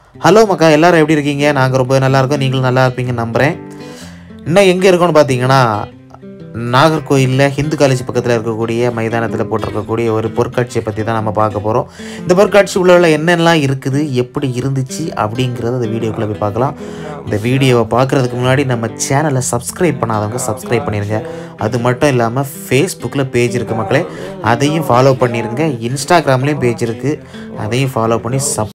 Hello மக்கா எல்லாரும் எப்படி இருக்கீங்க நாங்கள் ரொம்ப நல்லா இருக்கோம் நீங்களும் நல்லா இருப்பீங்கன்னு நம்புகிறேன் இன்னும் எங்கே இருக்கோம்னு பார்த்தீங்கன்னா நாகர்கோயிலில் ஹிந்து காலேஜ் பக்கத்தில் இருக்கக்கூடிய மைதானத்தில் போட்டிருக்கக்கூடிய ஒரு பொருட்காட்சியை பற்றி தான் நம்ம பார்க்க போகிறோம் இந்த பொருட்காட்சி உள்ள என்னெல்லாம் இருக்குது எப்படி இருந்துச்சு அப்படிங்கிறத இந்த வீடியோக்குள்ளே போய் பார்க்கலாம் இந்த வீடியோவை பார்க்குறதுக்கு முன்னாடி நம்ம சேனலை சப்ஸ்கிரைப் பண்ணாதவங்க சப்ஸ்கிரைப் பண்ணிடுங்க அது மட்டும் இல்லாமல் ஃபேஸ்புக்கில் பேஜ் இருக்குது மக்களே அதையும் ஃபாலோ பண்ணிடுங்க இன்ஸ்டாகிராம்லேயும் பேஜ் இருக்குது அதையும் ஃபாலோ பண்ணி சப்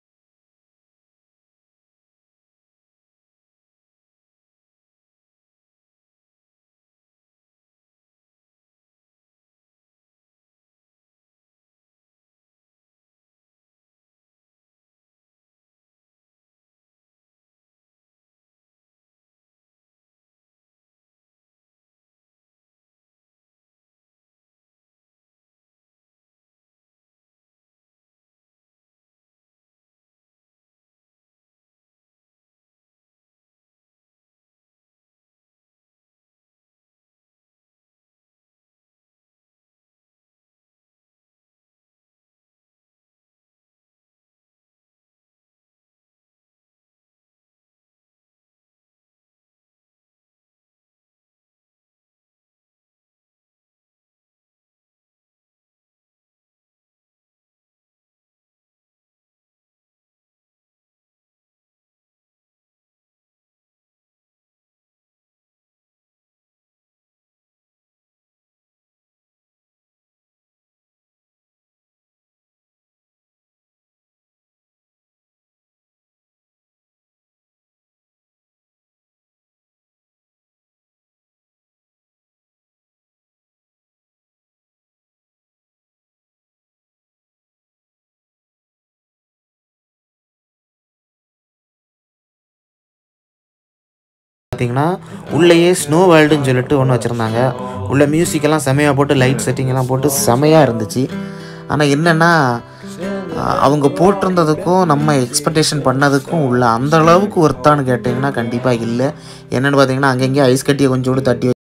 பார்த்தீங்கன்னா உள்ளேயே ஸ்னோ வேர்ல்டுன்னு சொல்லிட்டு ஒன்று வச்சுருந்தாங்க உள்ள மியூசிக்கெல்லாம் செமையாக போட்டு லைட் செட்டிங் எல்லாம் போட்டு செமையாக இருந்துச்சு ஆனால் என்னென்னா அவங்க போட்டிருந்ததுக்கும் நம்ம எக்ஸ்பெக்டேஷன் பண்ணதுக்கும் உள்ள அந்த அளவுக்கு ஒர்த்தான்னு கேட்டிங்கன்னா கண்டிப்பாக இல்லை என்னென்னு பார்த்தீங்கன்னா அங்கங்கே ஐஸ் கட்டியை கொஞ்சோண்டு தட்டி வச்சு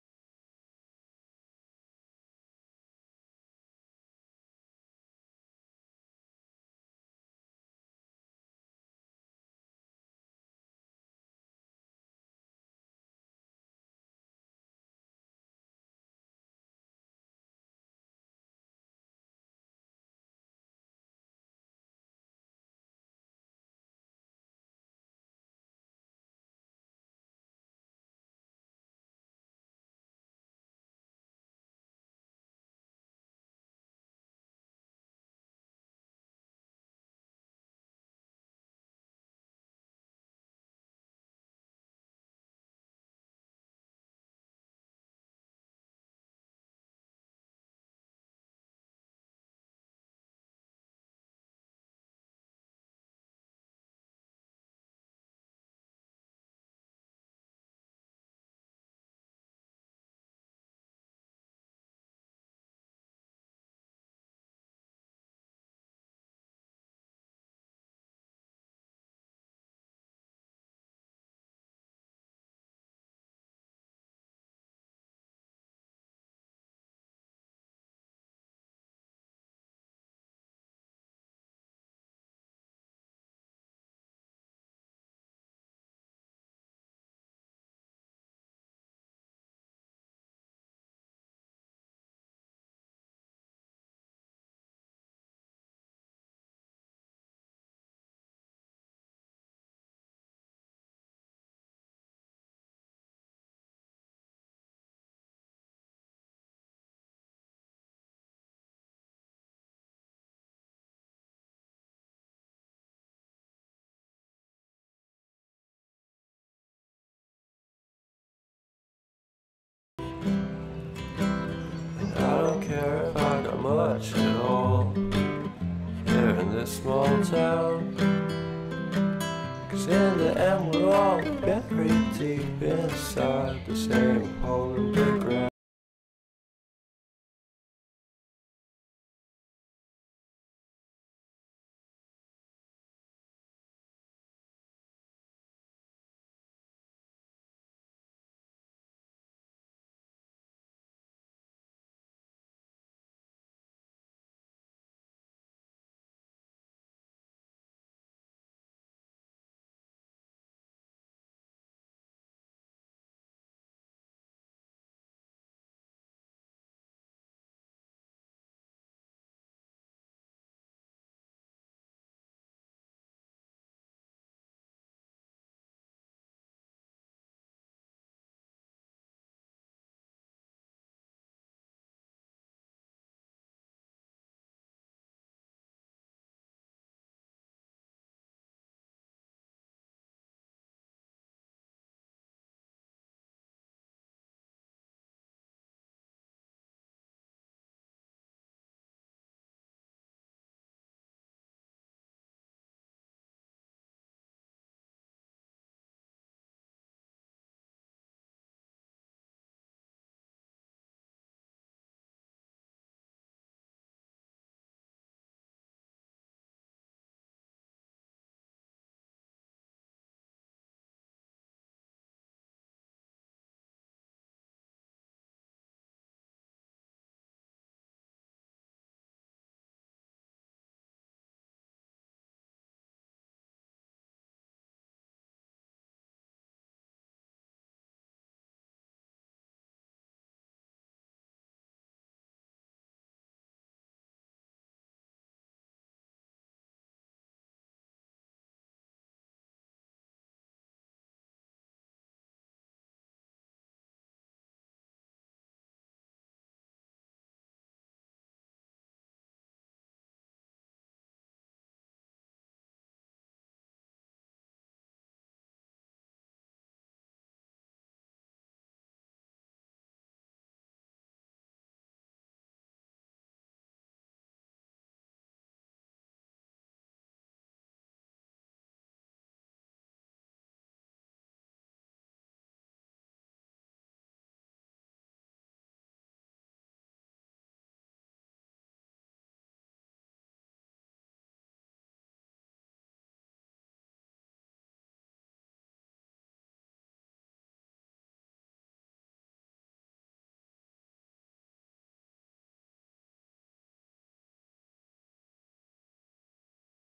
I don't care if I got much at all here in this small town. Cause in the end, we're all buried deep inside the same hole in the ground.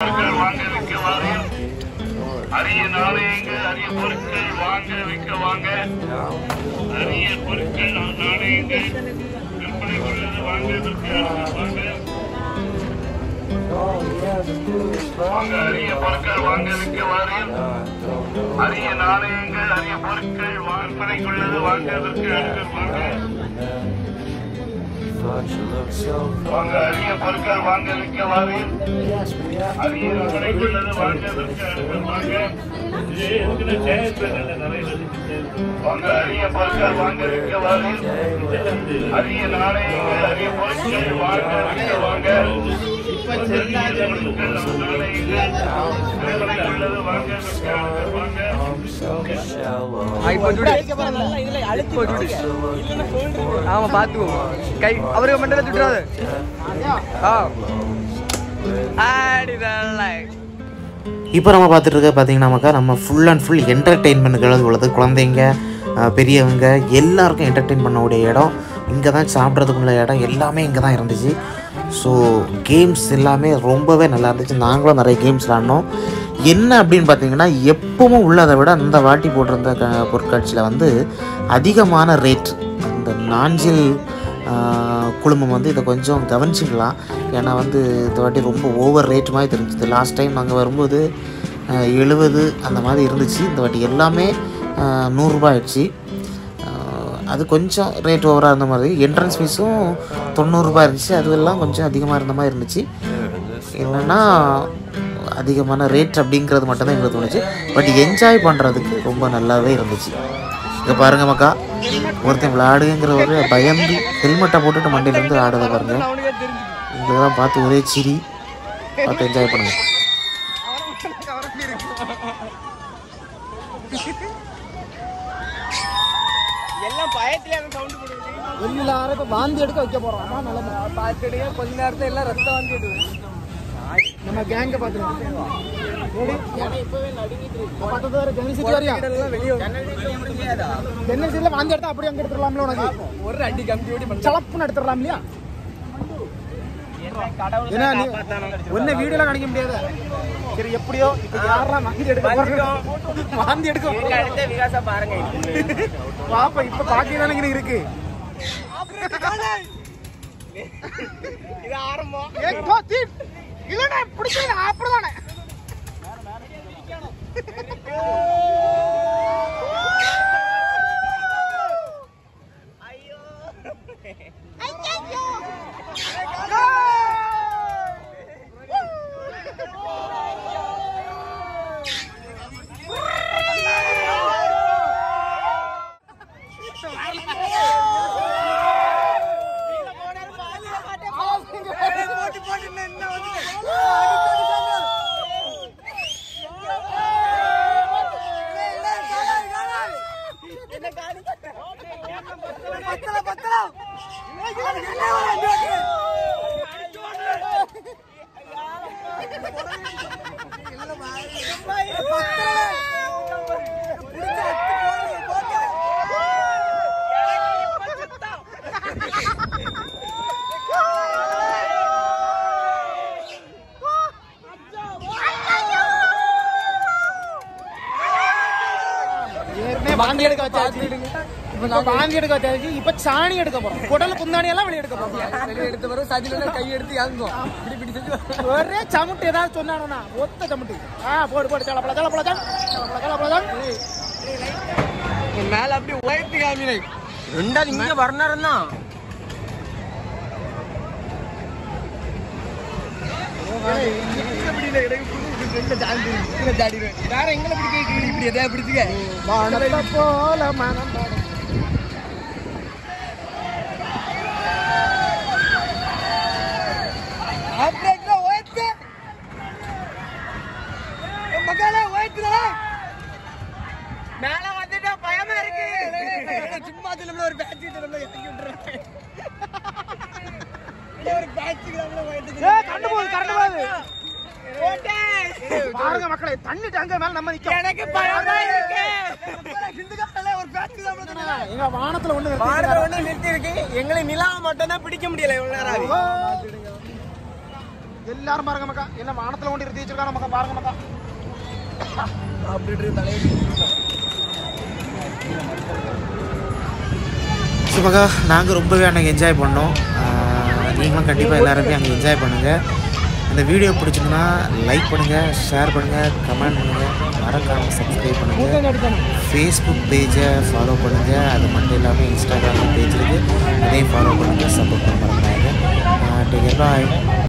பொருட்கள் வாங்க விற்க வாங்க அரிய நாணயங்கள் அரிய பொருட்கள் வாங்க விற்க வாங்க அரிய பொருட்கள் நாணயங்கள் விற்பனை உள்ளது வாங்க விற்க வாங்க All we ever do is வாங்க fight. அரிய பொருட்கள் வாங்க விற்க வாங்க I don't know. அரிய நாணயங்கள் அரிய பொருட்கள் விற்பனைக்குள்ளது வாங்க விற்க வாங்க Thought you looked so வாங்க அரிய பொருட்கள் வாங்க விற்க வாங்க Yes, we have அரிய விற்பனைக்குள்ளது வாங்க விற்க வாங்க வாங்க அரிய பொருட்கள் வாங்க விற்க வாங்க அரிய நாணயங்கள் அரிய பொருட்கள் வாங்க விற்க வாங்க விற்பனைக்குள்ளது வாங்க விற்க வாங்க so shallow. இப்போ சுடு இப்போ சுடு ஆமா பாத்துக்கோ கை அவருக்கு மண்டல சுட்டுறாது ஆ ஆடிதல்லை இப்போ நம்ம பார்த்துட்டு இருக்க பார்த்தீங்கன்னாக்கா நம்ம ஃபுல் அண்ட் ஃபுல் என்டர்டெயின்மெண்ட்டுக்கு உள்ளது குழந்தைங்க அஹ், பெரியவங்க எல்லாருக்கும் என்டர்டெயின் பண்ணக்கூடிய இடம் இங்கே தான் சாப்பிட்றதுக்குள்ள இடம் எல்லாமே இங்கே தான் இருந்துச்சு ஸோ கேம்ஸ் எல்லாமே ரொம்பவே நல்லா இருந்துச்சு நாங்களும் நிறைய கேம்ஸ் விளாண்டோம் என்ன அப்படின்னு பார்த்தீங்கன்னா எப்பவும் உள்ளதை விட அந்த வாட்டி போட்டிருந்த க பொருட்காட்சியில் வந்து அதிகமான ரேட் அந்த நாஞ்சில் ஆஹ் குழுமம் வந்து இதை கொஞ்சம் கவனிச்சிக்கலாம் ஏன்னா வந்து இந்த வாட்டி ரொம்ப ஓவர் ரேட் மாதிரி தெரிஞ்சுது லாஸ்ட் டைம் நாங்கள் வரும்போது எழுபது அந்த மாதிரி இருந்துச்சு இந்த வாட்டி எல்லாமே ஆஹ் நூறுரூபா ஆயிடுச்சு ஆஹ் அது கொஞ்சம் ரேட் ஓவராக இருந்த மாதிரி என்ட்ரன்ஸ் ஃபீஸும் தொண்ணூறுரூபா இருந்துச்சு அதுவெல்லாம் கொஞ்சம் அதிகமாக இருந்த மாதிரி இருந்துச்சு என்னென்னா அதிகமான ரேட் அப்படிங்கிறது மட்டும்தான் எங்களுக்கு தோணுச்சு பட் என்ஜாய் பண்ணுறதுக்கு ரொம்ப நல்லாவே இருந்துச்சு இங்கே பாருங்க மக்கா ஒருத்தன் விளையாடுங்கிற ஒரு பயந்து ஹெல்மெட்டை போட்டுட்டு மண்டியிலேருந்து ஆடுறத பாருங்க அவனுக்கே தெரிஞ்சு உங்களெல்லாம் பார்த்து ஒரே சிரி பார்த்து என்ஜாய் பண்ணுங்க எல்லாம் பயத்திலே அந்த சவுண்ட் போடுது எல்லாரும் இப்ப வாந்தி எடுக்க வைக்க போறோம் அதான் நிலைமை பார்த்துட்டு கொஞ்ச நேரத்துல எல்லாம் ரத்தம் வாந்தி எடுக்குது நம்ம கேங்க பாத்துருவோம் பத்தது வரை ஜன்னல் சீட் வரையா எல்லாம் வெளியே ஜன்னல் சீட்ல வாந்தி எடுத்தா அப்படியே அங்க எடுத்துடலாம்ல உனக்கு ஒரு அடி கம்பி ஓடி பண்ண சலப்புன்னு எடுத்துடலாம் இல்லையா ஏன்னா நீ ஒன்ன வீடியோல காணிக்க முடியாது சரி எப்படியோ இப்ப யாரெல்லாம் வாந்தி எடுக்க போறோம் வாந்தி எடுக்க போறோம். அடுத்த விகாசா பாருங்க பாப்பா இப்ப பாக்கி தானே இருக்கு இது ஆரம்பம் ஏ, போ, தீ. இல்லண்ணே பிடிச்சது அப்படிதானே ஏற்கனவே வாந்தி எடுக்க வச்சாச்சு இப்ப வாந்தி எடுக்க வச்சாச்சு இப்ப சாணி எடுக்க போறோம் குடல் குந்தாணி எல்லாம் வெளியே எடுக்க போறோம் வெளியே எடுத்த பிறகு சதில கை எடுத்து இறங்கும் இப்படி இப்படி செஞ்சு ஒரே சமுட்டு ஏதாவது சொன்னானோனா ஒத்த சமுட்டு ஆ போடு போடு சலப்பல சலப்பல தான் சலப்பல சலப்பல தான் உன் மேல அப்படி உயர்த்தி காமினை ரெண்டாவது இங்க வரணும் தான் வேற எங்களை பிடிக்க இப்படி எதாவது பிடிச்சுக்க வானத்தை போல மனம் போல. ஆப்ரேட்டர் உயர்த்து மகளே உயர்த்துடா மேல வந்துட்டா பயமா இருக்கு சும்மா நம்மள ஒரு பேட்ச் நம்மள இறக்கி விட்டுறேன் ஒரு பேட்சுக்கு நம்மள உயர்த்து ஏய், கரண்ட் போகுது, கரண்ட் போகுது. பாருங்க மக்களே தண்ணி டேங்க மேல நம்ம நிக்கிறோம் எனக்கு பயமா இருக்கு ஹிந்துக்காரல ஒரு பேட்ச் நம்மள எங்க வானத்துல ஒண்ணு நிறுத்தி வானத்தை ஒண்ணு நிறுத்தி இருக்கு எங்களை நிலாவை மட்டும் தான் பிடிக்க முடியல இவ்வளவு நேரம் ஆகுது. எல்லாரும் பாருங்க மக்கா என்ன வானத்துல கொண்டு நிறுத்தி வச்சிருக்காங்க மக்கா பாருங்க மக்கா ஸோ மகா நாங்கள் ரொம்பவே அன்றைக்கி என்ஜாய் பண்ணோம் ஆஹ் நீங்களும் கண்டிப்பாக எல்லாருமே அங்கே என்ஜாய் பண்ணுங்கள் இந்த வீடியோ பிடிச்சிங்கன்னா லைக் பண்ணுங்கள் ஷேர் பண்ணுங்கள் கமெண்ட் பண்ணுங்கள் மறக்காமல் சப்ஸ்கிரைப் பண்ணுங்கள் ஃபேஸ்புக் பேஜை ஃபாலோ பண்ணுங்கள் அது மட்டும் இல்லாமல் இன்ஸ்டாகிராம் பேஜ் இருக்குது அதையும் ஃபாலோ பண்ணுங்கள் சப்போர்ட் பண்ண மறந்துடாங்க டேக் பாய்